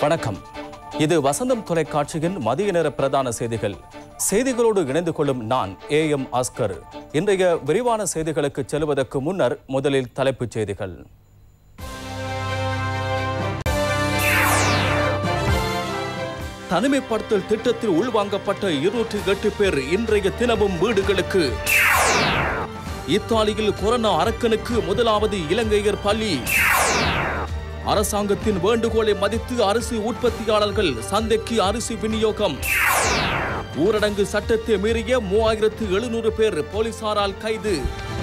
வணக்கம் இது வசந்தம் தொலைக்காட்சியின் மதிய நேர பிரதான செய்திகள் செய்திகளோடு இணைந்து கொள்ளும் நான் ஏ எம் ஆஸ்கர் இன்றைய விரிவான செய்திகளுக்கு செல்வதற்கு முன்னர் முதலில் தலைப்புச் செய்திகள் தனிமைப்படுத்தல் திட்டத்தில் உள்வாங்கப்பட்ட இருநூற்றி எட்டு பேர் இன்றைய தினமும் வீடுகளுக்கு இத்தாலியில் கொரோனா அரக்கனுக்கு முதலாவது இலங்கையர் பள்ளி அரசாங்கத்தின் வேண்டுகோளை மதித்து அரிசி உற்பத்தியாளர்கள் சந்தைக்கு அரிசி விநியோகம் ஊரடங்கு சட்டத்தை மீறிய மூவாயிரத்து எழுநூறு பேர் போலீசாரால் கைது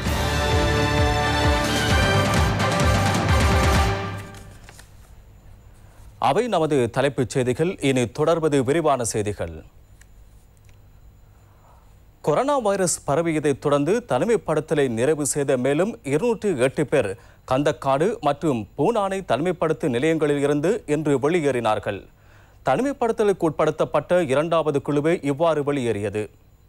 அவை நமது தலைப்புச் செய்திகள் இனி தொடர்வது விரிவான செய்திகள் கொரோனா வைரஸ் பரவியதைத் தொடர்ந்து தனிமைப்படுத்தலை நிறைவு செய்த மேலும் இருநூற்றி எட்டு பேர் கந்தக்காடு மற்றும் பூனானை தனிமைப்படுத்து நிலையங்களில் இருந்து இன்று வெளியேறினார்கள் தனிமைப்படுத்தலுக்கு உட்படுத்தப்பட்ட இரண்டாவது குழுவே இவ்வாறு வெளியேறியது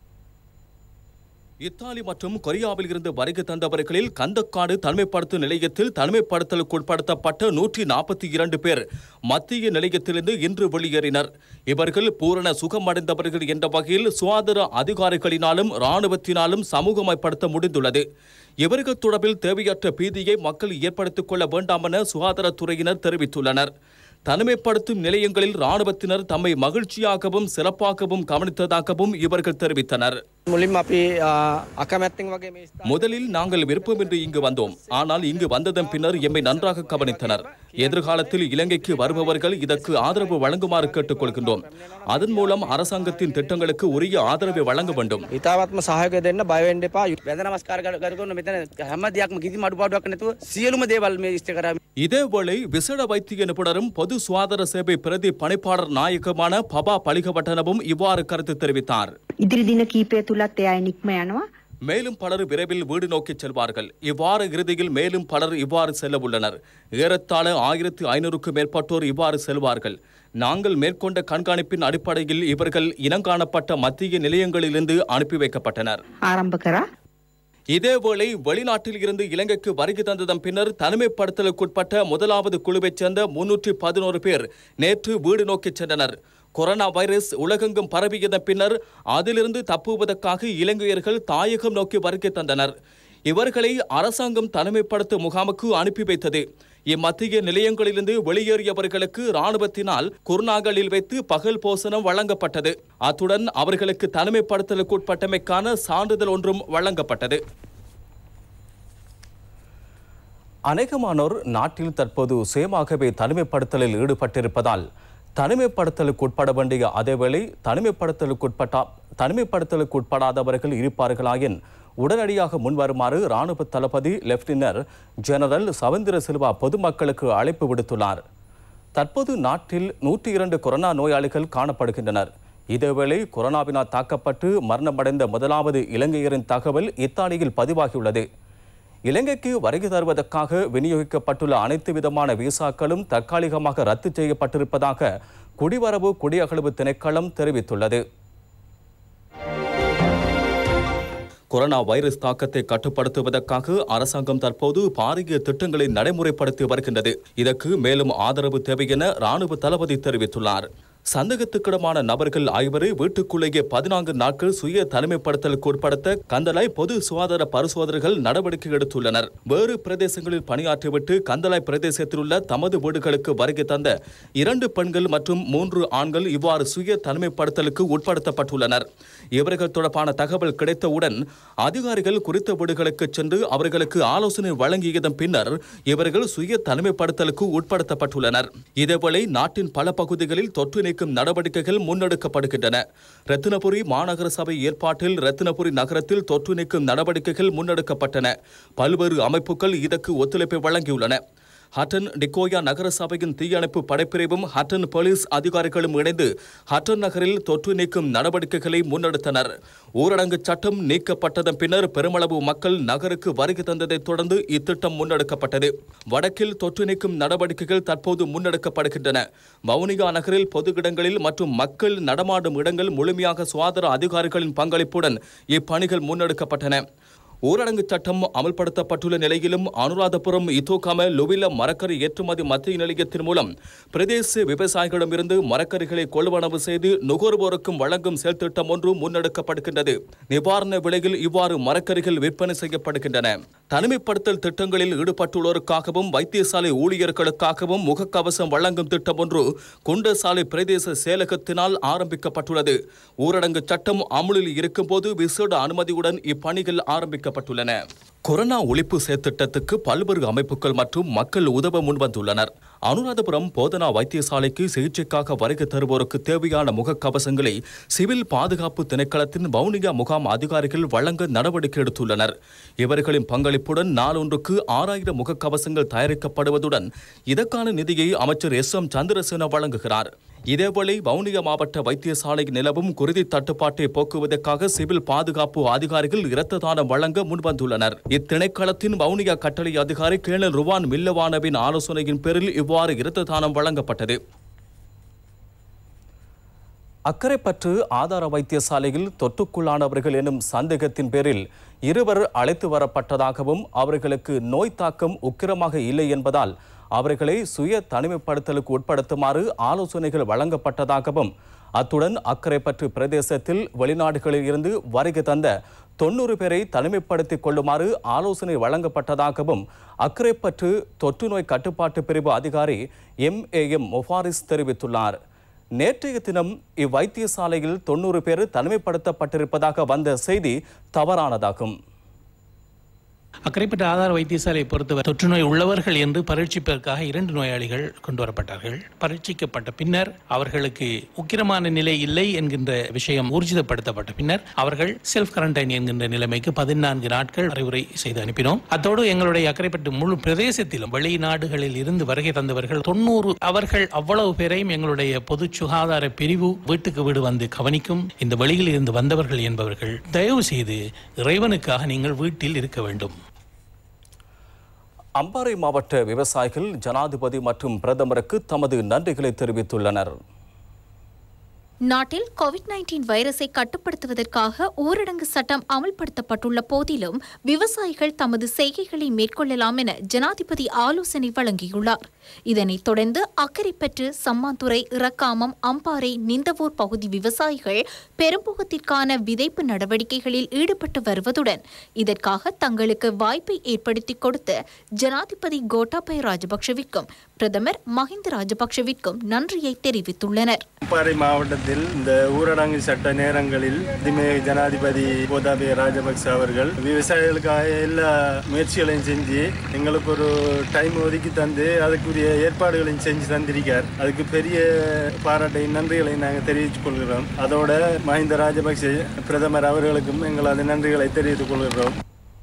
இத்தாலி மற்றும் கொரியாவில் இருந்து வருகை தந்தவர்களில் கந்தக்காடு தனிமைப்படுத்தும் நிலையத்தில் தனிமைப்படுத்தலுக்கு உட்படுத்தப்பட்ட நூற்றி நாற்பத்தி இரண்டு பேர் மத்திய நிலையத்திலிருந்து இன்று வெளியேறினர் இவர்கள் பூரண சுகமடைந்தவர்கள் என்ற வகையில் சுகாதார அதிகாரிகளினாலும் இராணுவத்தினாலும் சமூகமயப்படுத்த முடிந்துள்ளது இவர்கள் தொடர்பில் தேவையற்ற பீதியை மக்கள் ஏற்படுத்திக் கொள்ள வேண்டாம் என சுகாதாரத்துறையினர் தெரிவித்துள்ளனர் தனிமைப்படுத்தும் நிலையங்களில் இராணுவத்தினர் தம்மை மகிழ்ச்சியாகவும் சிறப்பாகவும் கவனித்ததாகவும் இவர்கள் தெரிவித்தனர் මුලින්ම අපි අ, අකමැත්තෙන් වගේ මේ ස්ථාන முதலில் நாங்கள் விருப்பமின்றி இங்கு வந்தோம் ஆனால் இங்கு வந்ததன் பின்னர் எம்மை நன்றாக கவனித்தனர் எதிர்காலத்தில் இலங்கைக்கு வருபவர்கள் இதற்கு ஆதரவு வழங்குமாறு கேட்டுக்கொள்கின்றோம் அதன் மூலம் அரசாங்கத்தின் திட்டங்களுக்கு உரிய ஆதரவை வழங்க வேண்டும் ඉතාවත්ම සහයක දෙන්න බයවෙන්ඩ එපා වැද නමස්කාර කරන මෙතන හැම දෙයක්ම කිසි මඩුපාඩුවක් නැතුව සියලුම දේවල් මේ ඉෂ්ට කරා இதேவேளை விசேட வைத்திய நிபுணரும் பொது சுகாதார சேவை பிரதி பணிப்பாளர் நாயகமான பபா பலிகவட்டனவும் இவ்வாறு கருத்து தெரிவித்தார் ඉදිරි දින කීපය තුළත් එයා නික්ම යනවා. மேலும் பலர் விரைவில் வீடு நோக்கி செல்வார்கள் இவ்வார இறுதியில் மேலும் பலர் இவ்வாறு செல்ல உள்ளனர் ஏறத்தாழ ஆயிரத்து ஐநூறுக்கும் மேற்பட்டோர் இவ்வாறு செல்வார்கள் நாங்கள் மேற்கொண்ட கண்காணிப்பின் அடிப்படையில் இவர்கள் இனங்காணப்பட்ட மத்திய நிலையங்களிலிருந்து அனுப்பி வைக்கப்பட்டனர் ආරම්භ කරා. இதேவேளை வெளிநாட்டில் இருந்து இலங்கைக்கு வருகை தந்ததன் பின்னர் தனிமைப்படுத்தலுக்குட்பட்ட முதலாவது குழுவைச் சேர்ந்த முன்னூற்றி பதினோரு பேர் நேற்று வீடு நோக்கிச் சென்றனர் கொரோனா வைரஸ் உலகெங்கும் பரவியதன் பின்னர் அதிலிருந்து தப்புவதற்காக இலங்கையர்கள் தாயகம் நோக்கி வருகை தந்தனர் இவர்களை அரசாங்கம் தனிமைப்படுத்தும் முகாமுக்கு அனுப்பி வைத்தது இம்மத்திய நிலையங்களிலிருந்து வெளியேறியவர்களுக்கு இராணுவத்தினால் குர்நாகலில் வைத்து பகல் போசனம் வழங்கப்பட்டது அத்துடன் அவர்களுக்கு தனிமைப்படுத்தலுக்குட்பட்டமைக்கான சான்றிதழ் ஒன்றும் வழங்கப்பட்டது அநேகமானோர் நாட்டில் தற்போது சுயமாகவே தனிமைப்படுத்தலில் ஈடுபட்டிருப்பதால் தனிமைப்படுத்தலுக்கு உட்பட வேண்டிய அதேவேளை தனிமைப்படுத்தலுக்குட்பட்டா தனிமைப்படுத்தலுக்கு உட்படாதவர்கள் இருப்பார்களாயின் உடனடியாக முன்வருமாறு இராணுவ தளபதி லெப்டினர் ஜெனரல் சவேந்திர சில்வா பொதுமக்களுக்கு அழைப்பு விடுத்துள்ளார் தற்போது நாட்டில் நூற்றி இரண்டு கொரோனா நோயாளிகள் காணப்படுகின்றனர் இதேவேளை கொரோனாவினால் தாக்கப்பட்டு மரணமடைந்த முதலாவது இலங்கையரின் தகவல் இத்தாலியில் பதிவாகியுள்ளது இலங்கைக்கு வருகை தருவதற்காக விநியோகிக்கப்பட்டுள்ள அனைத்து விதமான விசாக்களும் தற்காலிகமாக ரத்து செய்யப்பட்டிருப்பதாக குடிவரவு குடியகழ்வு திணைக்களம் தெரிவித்துள்ளது கொரோனா வைரஸ் தாக்கத்தை கட்டுப்படுத்துவதற்காக அரசாங்கம் தற்போது பாரிய திட்டங்களை நடைமுறைப்படுத்தி வருகின்றது இதற்கு மேலும் ஆதரவு தேவை என ராணுவ தளபதி தெரிவித்துள்ளார் சந்தேகத்துக்கிடமான நபர்கள் ஐவரை வீட்டுக்குள்ளேயே பதினான்கு நாட்கள் சுய தனிமைப்படுத்தலுக்கு உட்படுத்த கந்தலாய் பொது சுகாதார பரிசோதனைகள் நடவடிக்கை எடுத்துள்ளனர் வேறு பிரதேசங்களில் பணியாற்றிவிட்டு கந்தலாய் பிரதேசத்தில் உள்ள தமது வீடுகளுக்கு வருகை தந்த இரண்டு பெண்கள் மற்றும் மூன்று ஆண்கள் இவ்வாறு சுய தனிமைப்படுத்தலுக்கு உட்படுத்தப்பட்டுள்ளனர் இவர்கள் தொடர்பான தகவல் கிடைத்தவுடன் அதிகாரிகள் குறித்த வீடுகளுக்கு சென்று அவர்களுக்கு ஆலோசனை வழங்கியதன் பின்னர் இவர்கள் சுய தனிமைப்படுத்தலுக்கு உட்படுத்தப்பட்டுள்ளனர் இதேவேளை நாட்டின் பல பகுதிகளில் தொற்று நீக்கும் நடவடிக்கைகள் முன்னெடுக்கப்படுகின்றன ரத்தினபுரி மாநகர சபை ஏற்பாட்டில் ரத்தினபுரி நகரத்தில் தொற்று நீக்கும் நடவடிக்கைகள் முன்னெடுக்கப்பட்டன பல்வேறு அமைப்புகள் இதற்கு ஒத்துழைப்பை வழங்கியுள்ளன ஹட்டன் டிகோயா நகர சபையின் தீயணைப்பு படைப்பிரிவும் ஹட்டன் போலீஸ் அதிகாரிகளும் இணைந்து ஹட்டன் நகரில் தொற்று நீக்கும் நடவடிக்கைகளை முன்னெடுத்தனர் ஊரடங்கு சட்டம் நீக்கப்பட்டதன் பின்னர் பெருமளவு மக்கள் நகருக்கு வருகை தந்ததைத் தொடர்ந்து இத்திட்டம் முன்னெடுக்கப்பட்டது வடக்கில் தொற்று நீக்கும் நடவடிக்கைகள் தற்போது முன்னெடுக்கப்படுகின்றன வவுனியா நகரில் பொது இடங்களில் மற்றும் மக்கள் நடமாடும் இடங்கள் முழுமையாக சுகாதார அதிகாரிகளின் பங்களிப்புடன் இப்பணிகள் முன்னெடுக்கப்பட்டன ஊரடங்கு சட்டம் அமல்படுத்தப்பட்டுள்ள நிலையிலும் அனுராதபுரம் இதோகாம லுவில மரக்கறி ஏற்றுமதி மத்திய நிலையத்தின் மூலம் பிரதேச விவசாயிகளிடமிருந்து மரக்கறிகளை கொள்வனவு செய்து நுகர்வோருக்கும் வழங்கும் செயல்திட்டம் ஒன்று முன்னெடுக்கப்படுகின்றது நிவாரண விலையில் இவ்வாறு மரக்கறிகள் விற்பனை செய்யப்படுகின்றன தனிமைப்படுத்தல் திட்டங்களில் ஈடுபட்டுள்ளோருக்காகவும் வைத்தியசாலை ஊழியர்களுக்காகவும் முகக்கவசம் வழங்கும் திட்டம் ஒன்று குண்டசாலை பிரதேச செயலகத்தினால் ஆரம்பிக்கப்பட்டுள்ளது ஊரடங்கு சட்டம் அமுலில் இருக்கும்போது விசேட அனுமதியுடன் இப்பணிகள் ஆரம்பிக்கப்பட்டுள்ளன கொரோனா ஒழிப்பு செயற்திட்டத்துக்கு பல்வேறு அமைப்புகள் மற்றும் மக்கள் உதவ முன்வந்துள்ளனர் அனுராதபுரம் போதனா வைத்தியசாலைக்கு சிகிச்சைக்காக வருகை தருவோருக்கு தேவையான முகக்கவசங்களை சிவில் பாதுகாப்பு திணைக்களத்தின் வவுனியா முகாம் அதிகாரிகள் வழங்க நடவடிக்கை எடுத்துள்ளனர் இவர்களின் பங்களிப்புடன் நாளொன்றுக்கு ஆறாயிரம் முகக்கவசங்கள் தயாரிக்கப்படுவதுடன் இதற்கான நிதியை அமைச்சர் எஸ் எம் சந்திரசேன வழங்குகிறார் இதேவேளை வவுனியா மாவட்ட வைத்தியசாலையில் நிலவும் குருதி தட்டுப்பாட்டை போக்குவதற்காக சிவில் பாதுகாப்பு அதிகாரிகள் இரத்த தானம் வழங்க முன்வந்துள்ளனர் இத்திணைக்களத்தின் வவுனியா கட்டளை அதிகாரி கேணல் ருவான் மில்லவானவின் ஆலோசனையின் பேரில் இவ்வாறு இரத்த தானம் வழங்கப்பட்டது அக்கரைப்பற்று ஆதார வைத்தியசாலையில் தொற்றுக்குள்ளானவர்கள் எனும் சந்தேகத்தின் பேரில் இருவர் அழைத்து வரப்பட்டதாகவும் அவர்களுக்கு நோய் தாக்கம் உக்கிரமாக இல்லை என்பதால் அவர்களை சுய தனிமைப்படுத்தலுக்கு உட்படுத்துமாறு ஆலோசனைகள் வழங்கப்பட்டதாகவும் அத்துடன் அக்கரைப்பற்று பிரதேசத்தில் வெளிநாடுகளில் இருந்து வருகை தந்த தொண்ணூறு பேரை தனிமைப்படுத்திக் கொள்ளுமாறு ஆலோசனை வழங்கப்பட்டதாகவும் அக்கரைப்பற்று தொற்று நோய் கட்டுப்பாட்டு பிரிவு அதிகாரி எம் ஏ எம் மொஃபாரிஸ் தெரிவித்துள்ளார் நேற்றைய தினம் இவ்வைத்தியசாலையில் தொண்ணூறு பேர் தனிமைப்படுத்தப்பட்டிருப்பதாக வந்த செய்தி தவறானதாகும் அக்கரைப்பட்ட ஆதார வைத்தியசாலையை பொறுத்தவரை தொற்றுநோய் உள்ளவர்கள் என்று பரீட்சிப்பதற்காக இரண்டு நோயாளிகள் கொண்டு வரப்பட்டார்கள் பரீட்சிக்கப்பட்ட பின்னர் அவர்களுக்கு உக்கிரமான நிலை இல்லை என்கின்ற விஷயம் ஊர்ஜிதப்படுத்தப்பட்ட பின்னர் அவர்கள் செல்ஃப் குவாரண்டைன் என்கின்ற நிலைமைக்கு பதினான்கு நாட்கள் அறிவுரை செய்து அனுப்பினோம் அத்தோடு எங்களுடைய அக்கரைப்பட்டு முழு பிரதேசத்திலும் வெளிநாடுகளில் இருந்து வருகை தந்தவர்கள் தொண்ணூறு அவர்கள் அவ்வளவு பேரையும் எங்களுடைய பொது சுகாதார பிரிவு வீட்டுக்கு வீடு வந்து கவனிக்கும் இந்த வெளியில் இருந்து வந்தவர்கள் என்பவர்கள் தயவு செய்து இறைவனுக்காக நீங்கள் வீட்டில் இருக்க வேண்டும் அம்பாறை மாவட்ட விவசாயிகள் ஜனாதிபதி மற்றும் பிரதமருக்கு தமது நன்றிகளை தெரிவித்துள்ளனர் நாட்டில் கோவிட் நைன்டீன் வைரஸை கட்டுப்படுத்துவதற்காக ஊரடங்கு சட்டம் அமல்படுத்தப்பட்டுள்ள போதிலும் விவசாயிகள் தமது செய்கைகளை மேற்கொள்ளலாம் என ஜனாதிபதி ஆலோசனை வழங்கியுள்ளார் இதனைத் தொடர்ந்து அக்கரைப்பற்று சம்மாந்துறை இறக்காமம் அம்பாறை நிந்தவூர் பகுதி விவசாயிகள் பெரும்புகத்திற்கான விதைப்பு நடவடிக்கைகளில் ஈடுபட்டு வருவதுடன் இதற்காக தங்களுக்கு வாய்ப்பை ஏற்படுத்தி கொடுத்த ஜனாதிபதி கோட்டாபய ராஜபக்ஷவிற்கும் பிரதமர் மஹிந்த ராஜபக்ஷவிற்கும் நன்றியை தெரிவித்துள்ளனர் அம்பாறை மாவட்டத்தில் இந்த ஊரடங்கு சட்ட நேரங்களில் இதுமே ஜனாதிபதி கோதாபய ராஜபக்ச அவர்கள் விவசாயிகளுக்காக எல்லா முயற்சிகளையும் செஞ்சு எங்களுக்கு ஒரு டைம் ஒதுக்கி தந்து அதுக்குரிய ஏற்பாடுகளையும் செஞ்சு தந்திருக்கார் அதுக்கு பெரிய பாராட்டையும் நன்றிகளையும் நாங்கள் தெரிவித்துக் கொள்கிறோம் அதோட மஹிந்த ராஜபக்சே பிரதமர் அவர்களுக்கும் எங்களது நன்றிகளை தெரிவித்துக் கொள்கிறோம்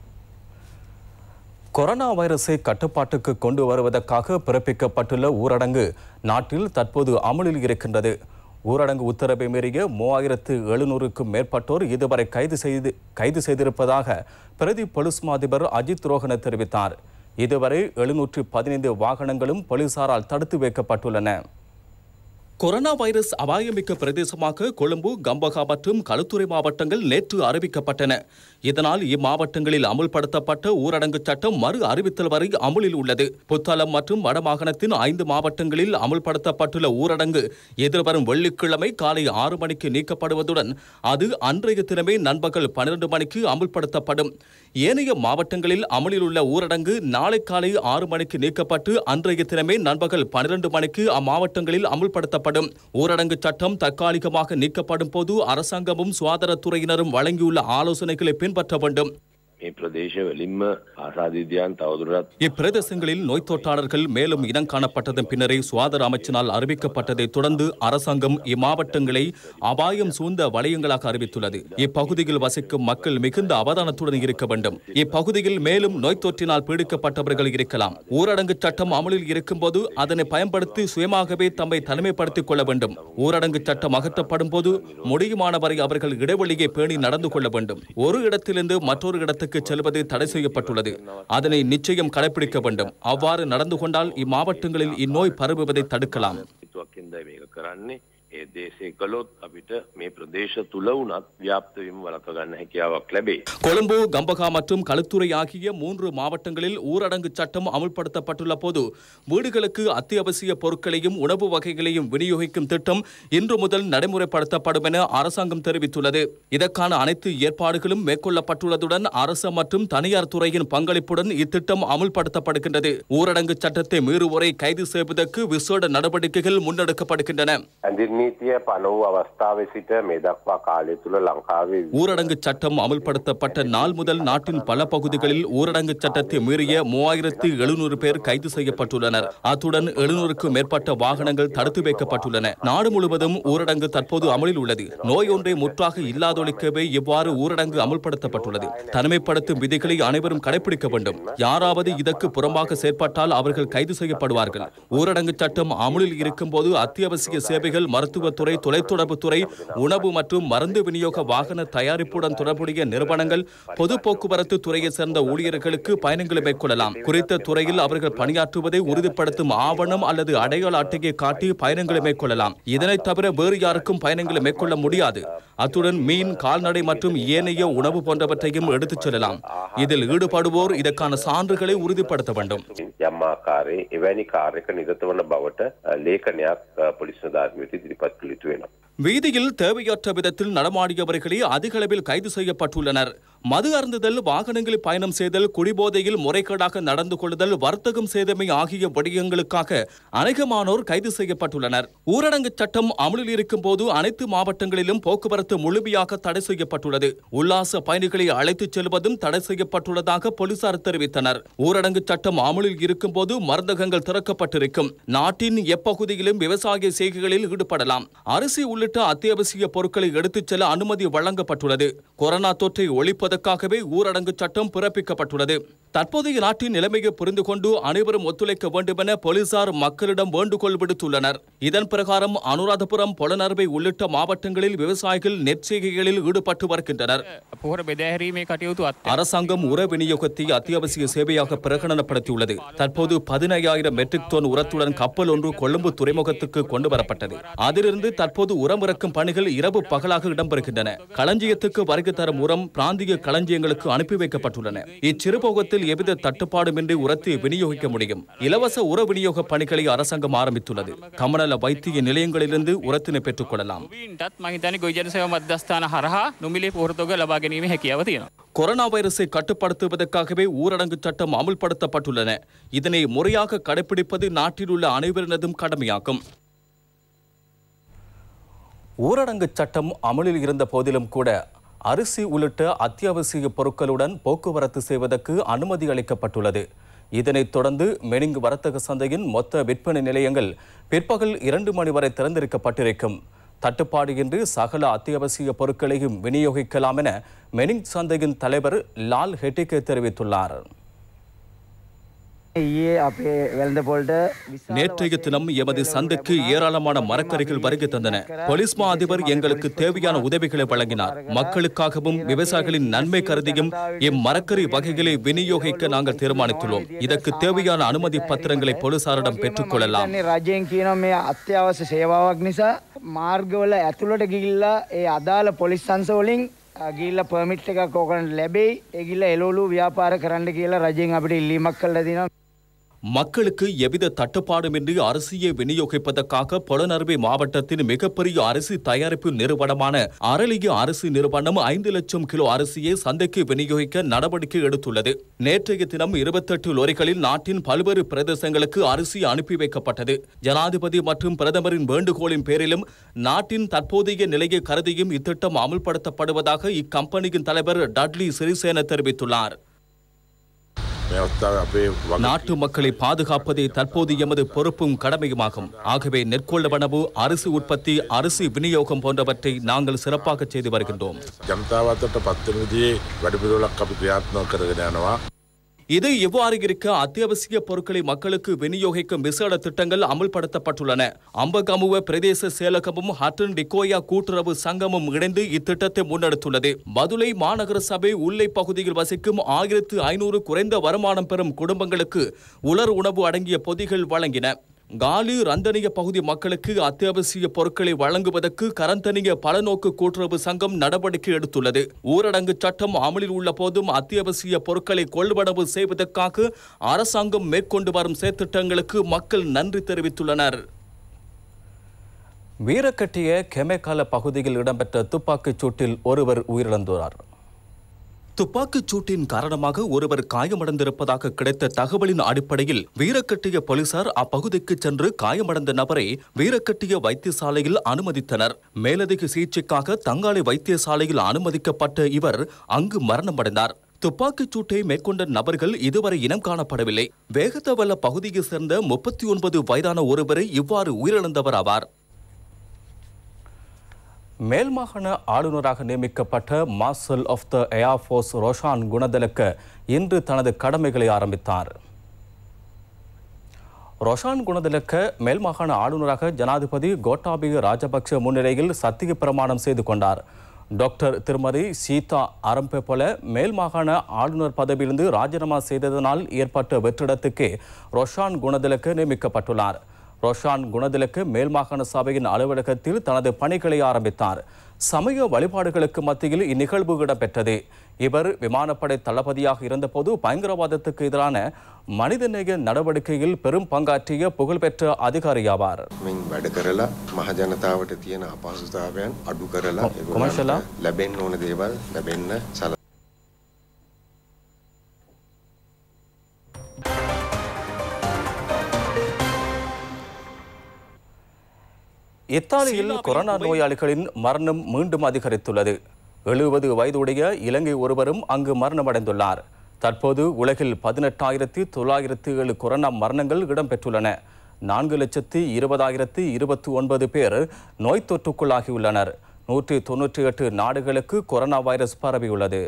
கொரோனா வைரஸை கட்டுப்பாட்டுக்கு கொண்டு வருவதற்காக பிறப்பிக்கப்பட்டுள்ள ஊரடங்கு நாட்டில் தற்போது அமலில் இருக்கின்றது ஊரடங்கு உத்தரவை மீறிய மூவாயிரத்து எழுநூறுக்கும் மேற்பட்டோர் இதுவரை கைது செய்து கைது செய்திருப்பதாக பிரதி பொலிஸ் மாதிபர் அஜித் ரோஹன தெரிவித்தார் இதுவரை எழுநூற்று பதினைந்து வாகனங்களும் போலீசாரால் தடுத்து வைக்கப்பட்டுள்ளன கொரோனா வைரஸ் அபாயமிக்க பிரதேசமாக கொழும்பு கம்பகா மற்றும் களுத்துறை மாவட்டங்கள் நேற்று அறிவிக்கப்பட்டன இதனால் இம்மாவட்டங்களில் அமுல்படுத்தப்பட்ட ஊரடங்கு சட்டம் மறு அறிவித்தல் வரை அமுலில் உள்ளது புத்தளம் மற்றும் வடமாகாணத்தின் ஐந்து மாவட்டங்களில் அமுல்படுத்தப்பட்டுள்ள ஊரடங்கு எதிர்வரும் வெள்ளிக்கிழமை காலை ஆறு மணிக்கு நீக்கப்படுவதுடன் அது அன்றைய தினமே நண்பகல் பன்னிரண்டு மணிக்கு அமுல்படுத்தப்படும் ஏனைய மாவட்டங்களில் அமலில் உள்ள ஊரடங்கு நாளை காலை ஆறு மணிக்கு நீக்கப்பட்டு அன்றைய தினமே நண்பகல் பன்னிரண்டு மணிக்கு அம்மாவட்டங்களில் அமுல்படுத்தப்படும் ஊரடங்கு சட்டம் தற்காலிகமாக நீக்கப்படும் போது அரசாங்கமும் சுகாதாரத்துறையினரும் வழங்கியுள்ள ஆலோசனைகளை பின்பற்ற வேண்டும் මේ ප්‍රදේශවලින්ම ආසාධිතයන් තවදුරටත් இப்பிரதேசங்களில் நோய் தொற்றாளர்கள் மேலும் இனம் காணப்பட்டதன் பின்னரே சுகாதார அமைச்சினால் அறிவிக்கப்பட்டதை தொடர்ந்து அரசாங்கம் இம்மாவட்டங்களை அபாயம் சூழ்ந்த வலயங்களாக அறிவித்துள்ளது இப்பகுதியில் வசிக்கும் மக்கள் மிகுந்த அவதானத்துடன் இருக்க வேண்டும் இப்பகுதியில் மேலும் நோய் தொற்றினால் பீடிக்கப்பட்டவர்கள் இருக்கலாம் ஊரடங்கு சட்டம் அமலில் இருக்கும்போது அதனை பயன்படுத்தி சுயமாகவே தம்மை தனிமைப்படுத்திக் கொள்ள வேண்டும் ஊரடங்கு சட்டம் அகற்றப்படும் போது முடியுமானவரை அவர்கள் இடைவெளியை பேணி நடந்து கொள்ள வேண்டும் ஒரு இடத்திலிருந்து மற்றொரு இடத்துக்கு செல்வது தடை செய்யப்பட்டுள்ளது அதனை நிச்சயம் கடைபிடிக்க வேண்டும் அவ்வாறு நடந்து கொண்டால் இம்மாவட்டங்களில் இந்நோய் பரவுவதை தடுக்கலாம் හිතුවක්ෙන්ද මේක කරන්නේ ඒ දේශය කළොත් අපිට මේ ප්‍රදේශ තුළ වුණත් ව්‍යාප්තවීම වලක ගන්න හැකියාවක් ලැබේ. கொழும்பு கம்பகா மற்றும் களுத்துறை ஆகிய மூன்று மாவட்டங்களில் ஊரடங்கு சட்டம் அமுல்படுத்தப்பட்டுள்ள போது வீடுகளுக்கு அத்தியாவசிய பொருட்களையும் உணவு வகைகளையும் விநியோகிக்கும் திட்டம் இன்று முதல் நடைமுறைப்படுத்தப்படும் என அரசாங்கம் தெரிவித்துள்ளது இதற்கான அனைத்து ஏற்பாடுகளும் மேற்கொள்ளப்பட்டுள்ளதுடன் அரசு மற்றும் தனியார் துறையின் பங்களிப்புடன் இத்திட்டம் அமுல்படுத்தப்படுகின்றது ஊரடங்கு சட்டத்தை மீறுவோரை கைது செய்வதற்கு விசேட நடவடிக்கைகள் முன்னெடுக்கப்படுகின்றன ඇඳින් නීතිය පන වූ අවස්ථාව සිට මේ දක්වා කාලය තුළ ලංකාවේ ஊரடங்கு சட்டம் அமல்படுத்தப்பட்ட நாள் முதல் நாட்டின் பல பகுதிகளில் ஊரடங்கு சட்டத்தை மீறிய மூவாயிரத்து எழுநூறு பேர் கைது செய்யப்பட்டுள்ளனர் அத்துடன் எழுநூறுக்கும் மேற்பட்ட வாகனங்கள் தடுத்து வைக்கப்பட்டுள்ளன நாடு முழுவதும் ஊரடங்கு தற்போது அமலில் உள்ளது நோய் ஒன்றை முற்றாக இல்லாதொழிக்கவே இவ்வாறு ஊரடங்கு அமல்படுத்தப்பட்டுள்ளது தனிமைப்படுத்தும் விதிகளை அனைவரும் கடைபிடிக்க வேண்டும் யாராவது இதற்கு புறம்பாக செயற்பட்டால் அவர்கள் கைது செய்யப்படுவார்கள் ஊரடங்கு சட்டம் அமலில் இருக்கும்போது அத்தியாவசிய சேவைகள் மருத்துவத்துறை தொலைத்தொடர்புத்துறை உணவு மற்றும் மருந்து விநியோக வாகன தயாரிப்புடன் தொடர்புடைய நிறுவனங்கள் பொது போக்குவரத்து துறையைச் சேர்ந்த ஊழியர்களுக்கு பயணங்களை மேற்கொள்ளலாம் குறித்த துறையில் அவர்கள் பணியாற்றுவதை உறுதிப்படுத்தும் ஆவணம் அல்லது அடையாள அட்டையை காட்டி பயணங்களை மேற்கொள்ளலாம் இதனைத் தவிர வேறு யாருக்கும் பயணங்களை மேற்கொள்ள முடியாது அத்துடன் மீன் கால்நடை மற்றும் ஏனைய உணவு போன்றவற்றையும் எடுத்துச் செல்லலாம் இதில் ஈடுபடுவோர் இதற்கான சான்றுகளை உறுதிப்படுத்த வேண்டும் යම් ආකාරයේ එවැනි කාර්යක නිරත වන බවට අ, ලේඛනයක් අ, පොලිස් නිලධාරිනියට ඉදිරිපත් කළ යුතු වෙනවා. வீதியில் தேவையற்ற விதத்தில் நடமாடியவர்களே அதிக அளவில் கைது செய்யப்பட்டுள்ளனர் மது அருந்துதல் வாகனங்களில் பயணம் செய்தல் குடிபோதையில் முறைகேடாக நடந்து கொள்ளுதல் வர்த்தகம் செய்தமை ஆகிய விடயங்களுக்காக அநேகமானோர் கைது செய்யப்பட்டுள்ளனர் ஊரடங்கு சட்டம் அமலில் இருக்கும் போது அனைத்து மாவட்டங்களிலும் போக்குவரத்து முழுமையாக தடை செய்யப்பட்டுள்ளது உல்லாச பயணிகளை அழைத்துச் செல்வதும் தடை செய்யப்பட்டுள்ளதாக போலீசார் தெரிவித்தனர் ஊரடங்கு சட்டம் அமலில் இருக்கும் போது மருந்தகங்கள் திறக்கப்பட்டிருக்கும் நாட்டின் எப்பகுதியிலும் விவசாய செய்கைகளில் ஈடுபடலாம் அரிசி உள்ளிட்ட அத்தியாவசிய பொருட்களை எடுத்துச் செல்ல அனுமதி வழங்கப்பட்டுள்ளது கொரோனா தொற்றை ஒழிப்பதற்காகவே ஊரடங்கு சட்டம் பிறப்பிக்கப்பட்டுள்ளது தற்போதைய நாட்டின் நிலைமையை புரிந்து கொண்டு அனைவரும் ஒத்துழைக்க வேண்டுமென போலீசார் மக்களிடம் வேண்டுகோள் விடுத்துள்ளனர் இதன் பிரகாரம் அனுராதபுரம் பொலனர்வை உள்ளிட்ட மாவட்டங்களில் விவசாயிகள் நெற்செய்கைகளில் ஈடுபட்டு வருகின்றனர் පොහොර බෙදැහැරීමේ කටයුතු අත් அரசாங்கம் உர விநியோகத்தை அத்தியாவசிய சேவையாக பிரகடனப்படுத்தியுள்ளது தற்போது பதினையாயிரம் மெட்ரிக் டன் உரத்துடன் கப்பல் ஒன்று கொழும்பு துறைமுகத்துக்கு கொண்டு வரப்பட்டது அதிலிருந்து தற்போது உரம் இறக்கும் பணிகள் இரவு பகலாக இடம்பெறுகின்றன களஞ்சியத்துக்கு வருகை தரும் உரம் பிராந்திய களஞ்சியங்களுக்கு அனுப்பி வைக்கப்பட்டுள்ளன இச்சிறுபோகத்தில் எவ்வித தட்டுப்பாடுமின்றி உரத்தை விநியோகிக்க முடியும் இலவச உர விநியோக பணிகளை அரசாங்கம் ஆரம்பித்துள்ளது கமநல வைத்திய நிலையங்களிலிருந்து உரத்தினை பெற்றுக் கொள்ளலாம் ටත් මහිතන ගොජන සව මධ්‍යස්ථාන හරහා නොමිලේ පොහොරතෝග ලබා ගැනීම හැකියාව තියෙනවා. கொரோனா வைரஸை கட்டுப்படுத்துவதற்காகவே ஊரடங்கு சட்டம் அமுல்படுத்தப்பட்டுள்ளன இதனை முறையாக கடைபிடிப்பது நாட்டில் உள்ள அனைவரினதும் கடமையாகும் ஊரடங்கு சட்டம் அமலில் இருந்த போதிலும் கூட அரிசி உள்ளிட்ட அத்தியாவசிய பொருட்களுடன் போக்குவரத்து செய்வதற்கு அனுமதி அளிக்கப்பட்டுள்ளது இதனைத் தொடர்ந்து மெனிங் வர்த்தக சந்தையின் மொத்த விற்பனை நிலையங்கள் பிற்பகல் இரண்டு மணி வரை திறந்திருக்கப்பட்டிருக்கும் தட்டுப்பாடு இன்றி சகல அத்தியாவசிய பொருட்களையும் விநியோகிக்கலாம் என மெனிங் சந்தையின் தலைவர் லால் ஹெட்டிகே தெரிவித்துள்ளார் ඊයේ අපේ වෙළඳ පොල්ට நேற்றைய தினம் எமது சந்தைக்கு ஏராளமான மரக்கறிகள் வருகை தந்தன போலீஸ் மா அதிபர் எங்களுக்கு தேவையான உதவிகளை வழங்கினார் மக்களுக்காகவும் விவசாயிகளின் நன்மை கருதியும் இம்மரக்கறி வகைகளை விநியோகிக்க நாங்கள் தீர்மானித்துள்ளோம் இதற்கு தேவையான அனுமதி பத்திரங்களை போலீசாரிடம் பெற்றுக் கொள்ளலாம் රජයෙන් කියන මේ අත්‍යවශ්‍ය සේවාවක් නිසා මාර්ගවල ඇතුළට ගිල්ලා ඒ අදාළ පොලිස් සංසවලින් ගිල්ල පර්මිට් එකක් ඕකනට ලැබෙයි ඒගිල්ල එලෝලු ව්‍යාපාර කරන්න කියලා රජයෙන් අපිට ඉල්ලීමක් කල්ල දිනවා மக்களுக்கு எவ்வித தட்டுப்பாடுமின்றி அரிசியை விநியோகிப்பதற்காக பொலனறுவை மாவட்டத்தின் மிகப்பெரிய அரிசி தயாரிப்பு நிறுவனமான அரளிய அரிசி நிறுவனம் ஐந்து லட்சம் கிலோ அரிசியை சந்தைக்கு விநியோகிக்க நடவடிக்கை எடுத்துள்ளது நேற்றைய தினம் இருபத்தெட்டு லோரிகளில் நாட்டின் பல்வேறு பிரதேசங்களுக்கு அரிசி அனுப்பி வைக்கப்பட்டது ஜனாதிபதி மற்றும் பிரதமரின் வேண்டுகோளின் பேரிலும் நாட்டின் தற்போதைய நிலையை கருதியும் இத்திட்டம் அமுல்படுத்தப்படுவதாக இக்கம்பெனியின் தலைவர் டட்லி சிறிசேன தெரிவித்துள்ளார் நாட்டு மக்களை பாதுகாப்பதே தற்போது எமது பொறுப்பும் கடமையுமாகும் ஆகவே நெற்கொள்ளவனவு அரிசி உற்பத்தி அரிசி விநியோகம் போன்றவற்றை நாங்கள் சிறப்பாக செய்து வருகின்றோம் ජනතාවතට පත්වන විදිේ වැඩිපිරෝලක් අපි ක්‍රියාත්නෝ කරගෙන යනවා. இது இவ்வாறு இருக்க அத்தியாவசிய பொருட்களை மக்களுக்கு விநியோகிக்கும் விசேட திட்டங்கள் அமல்படுத்தப்பட்டுள்ளன அம்பகமுவ பிரதேச செயலகமும் ஹட்டன் டிகோயா கூட்டுறவு சங்கமும் இணைந்து இத்திட்டத்தை முன்னெடுத்துள்ளது பதுளை மாநகர சபை உள்ளை பகுதியில் வசிக்கும் ஆயிரத்து ஐநூறு குறைந்த வருமானம் பெறும் குடும்பங்களுக்கு உலர் உணவு அடங்கிய பொதிகள் வழங்கின காலி ரந்தனிய பகுதி மக்களுக்கு அத்தியாவசிய பொருட்களை வழங்குவதற்கு கரந்தனிய பலநோக்கு கூட்டுறவு சங்கம் நடவடிக்கை எடுத்துள்ளது ஊரடங்கு சட்டம் அமலில் உள்ள போதும் அத்தியாவசிய பொருட்களை கொள்வனவு செய்வதற்காக அரசாங்கம் மேற்கொண்டு வரும் செயற்திட்டங்களுக்கு மக்கள் நன்றி தெரிவித்துள்ளனர் வீரக்கட்டிய கெமேகால பகுதியில் இடம்பெற்ற துப்பாக்கிச் சூட்டில் ஒருவர் உயிரிழந்துள்ளார் துப்பாக்கிச் சூட்டின் காரணமாக ஒருவர் காயமடைந்திருப்பதாக கிடைத்த தகவலின் அடிப்படையில் வீரக்கட்டிய போலீசார் அப்பகுதிக்கு சென்று காயமடைந்த நபரை வீரக்கட்டிய வைத்தியசாலையில் அனுமதித்தனர் மேலதிக சிகிச்சைக்காக தங்காலை வைத்தியசாலையில் அனுமதிக்கப்பட்ட இவர் அங்கு மரணமடைந்தார் துப்பாக்கிச் சூட்டை மேற்கொண்ட நபர்கள் இதுவரை இனம் காணப்படவில்லை வேகத்தவல்ல பகுதியைச் சேர்ந்த முப்பத்தி ஒன்பது வயதான ஒருவரை இவ்வாறு உயிரிழந்தவர் ஆவார் மேல் மாகாண ஆளுநராக நியமிக்கப்பட்ட marshal of the air force Roshan Gunathilaka இன்று தனது கடமைகளை ஆரம்பித்தார் ரோஷான் குணதிலக்க மேல் மாகாண ஆளுநராக ஜனாதிபதி கோட்டாபய ராஜபக்ஷ முன்னிலையில் சத்திய பிரமாணம் செய்து கொண்டார் டாக்டர் திருமதி சீதா அரம்பே போல மேல் மாகாண ஆளுநர் பதவியிலிருந்து ராஜினாமா செய்ததனால் ஏற்பட்ட வெற்றிடத்துக்கு ரோஷான் குணதிலக்க நியமிக்கப்பட்டுள்ளார் ரோஷான் குணதிலக்கு மேல் மாகாண சபையின் அலுவலகத்தில் தனது பணிகளை ஆரம்பித்தார் சமய வழிபாடுகளுக்கு மத்தியில் இந்நிகழ்வு இடம்பெற்றது இவர் விமானப்படை தளபதியாக இருந்தபோது பயங்கரவாதத்துக்கு எதிரான மனிதநேய நடவடிக்கையில் பெரும் பங்காற்றிய புகழ்பெற்ற அதிகாரியாவார் මින් වැඩ කරලා මහජනතාවට තියෙන අපහසුතාවයන් අඩු කරලා කොමර්ෂලා? ඒගොල්ලන්ට ලැබෙන්න ඕන දේවල් ලැබෙන්න සල இத்தாலியில் கொரோனா நோயாளிகளின் மரணம் மீண்டும் அதிகரித்துள்ளது எழுபது வயதுடைய இலங்கை ஒருவரும் அங்கு மரணமடைந்துள்ளார் தற்போது உலகில் பதினெட்டாயிரத்தி தொள்ளாயிரத்தி ஏழு கொரோனா மரணங்கள் இடம்பெற்றுள்ளன நான்கு லட்சத்தி இருபதாயிரத்தி இருபத்தி ஒன்பது பேர் நோய் தொற்றுக்குள்ளாகியுள்ளனர் நூற்றி தொன்னூற்றி எட்டு நாடுகளுக்கு கொரோனா வைரஸ் பரவியுள்ளது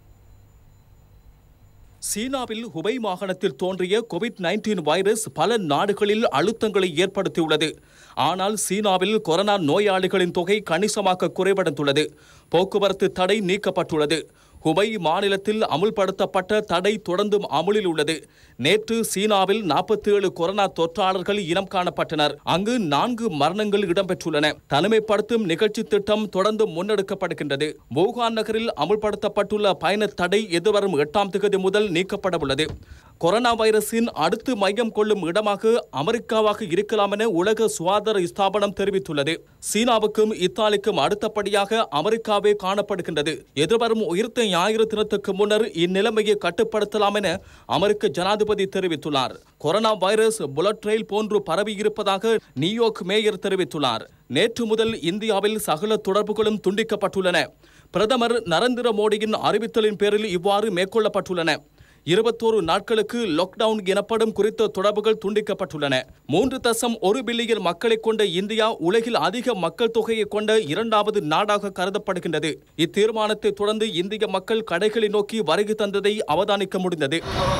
சீனாவில் ஹுபை மாகாணத்தில் தோன்றிய கோவிட் நைன்டீன் வைரஸ் பல நாடுகளில் அழுத்தங்களை ஏற்படுத்தியுள்ளது ஆனால் சீனாவில் கொரோனா நோயாளிகளின் தொகை கணிசமாக குறைவடைந்துள்ளது போக்குவரத்து தடை நீக்கப்பட்டுள்ளது ஹுபை மாநிலத்தில் அமுல்படுத்தப்பட்ட தடை தொடர்ந்தும் அமுலில் உள்ளது நேற்று சீனாவில் நாற்பத்தி ஏழு கொரோனா தொற்றாளர்கள் இனம் காணப்பட்டனர் அங்கு நான்கு மரணங்கள் இடம்பெற்றுள்ளன தனிமைப்படுத்தும் நிகழ்ச்சி திட்டம் தொடர்ந்து முன்னெடுக்கப்படுகின்றது வூகான் நகரில் அமுல்படுத்தப்பட்டுள்ள பயண தடை எதிர்வரும் எட்டாம் தேதி முதல் நீக்கப்பட உள்ளது கொரோனா வைரஸின் அடுத்து மையம் கொள்ளும் இடமாக அமெரிக்காவாக இருக்கலாம் என உலக சுகாதார ஸ்தாபனம் தெரிவித்துள்ளது சீனாவுக்கும் இத்தாலிக்கும் அடுத்தபடியாக அமெரிக்காவே காணப்படுகின்றது எதிர்வரும் உயிர்த்த ஞாயிறு தினத்துக்கு முன்னர் இந்நிலைமையை கட்டுப்படுத்தலாம் என அமெரிக்க ஜனாதிபதி தெரிவித்துள்ளார் கொரோனா வைரஸ் புல்லட் ரயில் போன்று பரவி இருப்பதாக நியூயார்க் மேயர் தெரிவித்துள்ளார் நேற்று முதல் இந்தியாவில் சகல தொடர்புகளும் துண்டிக்கப்பட்டுள்ளன பிரதமர் நரேந்திர மோடியின் அறிவித்தலின் பேரில் இவ்வாறு மேற்கொள்ளப்பட்டுள்ளன இருபத்தோரு நாட்களுக்கு லாக்டவுன் எனப்படும் குறித்த தொடர்புகள் துண்டிக்கப்பட்டுள்ளன மூன்று தசம் ஒரு பில்லியன் மக்களை கொண்ட இந்தியா உலகில் அதிக மக்கள் தொகையை கொண்ட இரண்டாவது நாடாக கருதப்படுகின்றது இத்தீர்மானத்தை தொடர்ந்து இந்திய மக்கள் கடைகளை நோக்கி வருகை தந்ததை அவதானிக்க முடிந்தது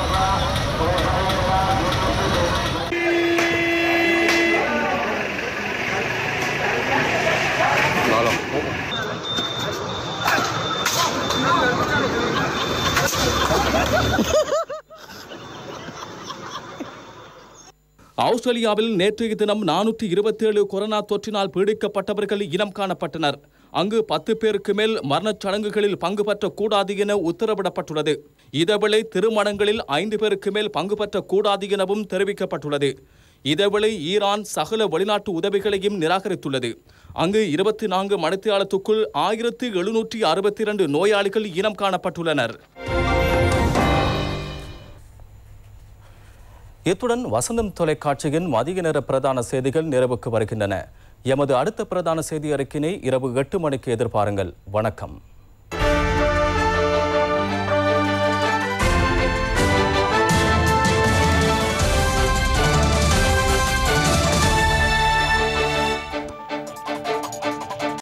ஆஸ்திரேலியாவில் நேற்றைய தினம் நானூற்றி இருபத்தேழு கொரோனா தொற்றினால் பீடிக்கப்பட்டவர்கள் இனம் காணப்பட்டனர் அங்கு பத்து பேருக்கு மேல் மரணச் சடங்குகளில் பங்கு பற்றக்கூடாது என உத்தரவிடப்பட்டுள்ளது இதேவேளை திருமணங்களில் ஐந்து பேருக்கு மேல் பங்கு பற்றக்கூடாது எனவும் தெரிவிக்கப்பட்டுள்ளது இதேவேளை ஈரான் சகல வெளிநாட்டு உதவிகளையும் நிராகரித்துள்ளது அங்கு இருபத்தி நான்கு மணித்தியாலத்துக்குள் ஆயிரத்தி எழுநூற்றி அறுபத்தி இரண்டு நோயாளிகள் இனம் காணப்பட்டுள்ளனர் இத்துடன் வசந்தம் தொலைக்காட்சியின் மதிய நேர பிரதான செய்திகள் நிறைவுக்கு வருகின்றன எமது அடுத்த பிரதான செய்தி அறிக்கையினை இரவு எட்டு மணிக்கு எதிர்பாருங்கள் வணக்கம்